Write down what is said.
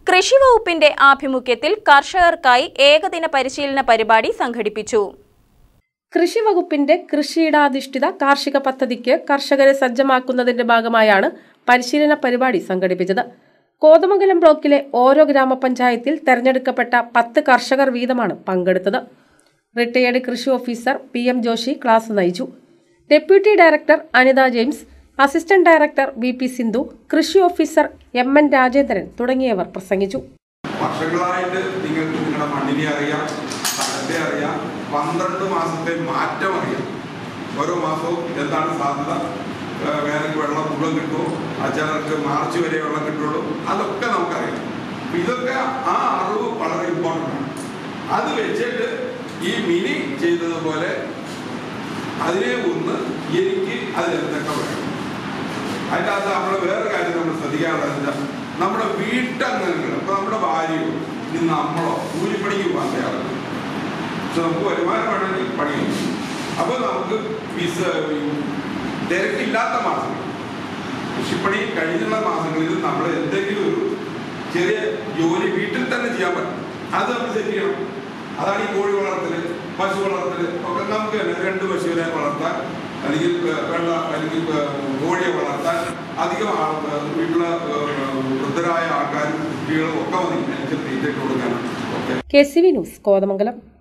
കൃഷി വകുപ്പിന്റെ ആഭിമുഖ്യത്തിൽ കർഷകർക്കായി ഏകദിന പരിശീലന പരിപാടി സംഘടിപ്പിച്ചു കൃഷി വകുപ്പിന്റെ കൃഷിയിടാധിഷ്ഠിത കാർഷിക പദ്ധതിക്ക് കർഷകരെ സജ്ജമാക്കുന്നതിന്റെ ഭാഗമായാണ് പരിശീലന പരിപാടി സംഘടിപ്പിച്ചത് കോതമംഗലം ബ്ലോക്കിലെ ഓരോ ഗ്രാമപഞ്ചായത്തിൽ തെരഞ്ഞെടുക്കപ്പെട്ട പത്ത് കർഷകർ വീതമാണ് പങ്കെടുത്തത് റിട്ടയേർഡ് കൃഷി officer P M Joshi class നയിച്ചു deputy director Anitha James assistant director V P Sindhu കൃഷി ഓഫീസർ എം എൻ രാജേന്ദ്രൻ തുടങ്ങിയവർ പ്രസംഗിച്ചു വർഷങ്ങളായിട്ട് നിങ്ങൾക്ക് നിങ്ങളുടെ മണ്ണിനെ അറിയാം സ്ഥലത്തെ അറിയാം പന്ത്രണ്ട് മാസത്തെ മാറ്റം അറിയാം ഓരോ മാസവും എന്താണ് സാധ്യത ഏഹ് വേനൽക്ക് വെള്ളം മുഴുവൻ കിട്ടുമോ ആ ചിലർക്ക് മാർച്ച് വരെ വെള്ളം കിട്ടുള്ളൂ അതൊക്കെ നമുക്കറിയാം അപ്പൊ ഇതൊക്കെ ആ അറിവ് വളരെ ഇമ്പോർട്ടൻ്റ് ആണ് അത് വെച്ചിട്ട് ഈ മിനി ചെയ്തതുപോലെ അതിനെ ഒന്ന് എനിക്ക് അതിലെന്തൊക്കെ വേണം അതിൻ്റെ അകത്ത് നമ്മൾ വേറെ കാര്യം നമ്മൾ ശ്രദ്ധിക്കാനുള്ളത് എന്താ നമ്മുടെ വീട്ടംഗങ്ങൾ ഇപ്പൊ നമ്മുടെ ഭാര്യയോ ഇനി നമ്മളോ കൂലിപ്പണിക്ക് പോകാത്ത ആളുകൾ പക്ഷെ നമുക്ക് വരുമാനം വേണമെങ്കിൽ പണി ചെയ്യും അപ്പോൾ നമുക്ക് വിസ തിരക്കില്ലാത്ത മാസങ്ങൾ കൃഷിപ്പണി കഴിഞ്ഞുള്ള മാസങ്ങളിൽ നമ്മൾ എന്തെങ്കിലും ഒരു ചെറിയ ജോലി വീട്ടിൽ തന്നെ ചെയ്യാൻ പറ്റും അത് നമ്മൾ സെറ്റ് ചെയ്യണം അതാണ് ഈ കോഴി വളർത്തല് പശു വളർത്തല് ഒക്കെ നമുക്ക് തന്നെ രണ്ട് പശുവിനെ വളർത്താൻ അല്ലെങ്കിൽ ഏഹ്, വെള്ള അല്ലെങ്കിൽ ഏഹ്, കോഴിയെ വളർത്താൻ അധികം ആൾ ഏഹ്, വീട്ടിലെ ഏഹ്, വൃദ്ധരായ ആൾക്കാരും കുട്ടികളും ഒക്കെ മതി അതിനനുസരിച്ച് തീറ്റ കൊടുക്കാനാണ് okay K C V news Kothamangalam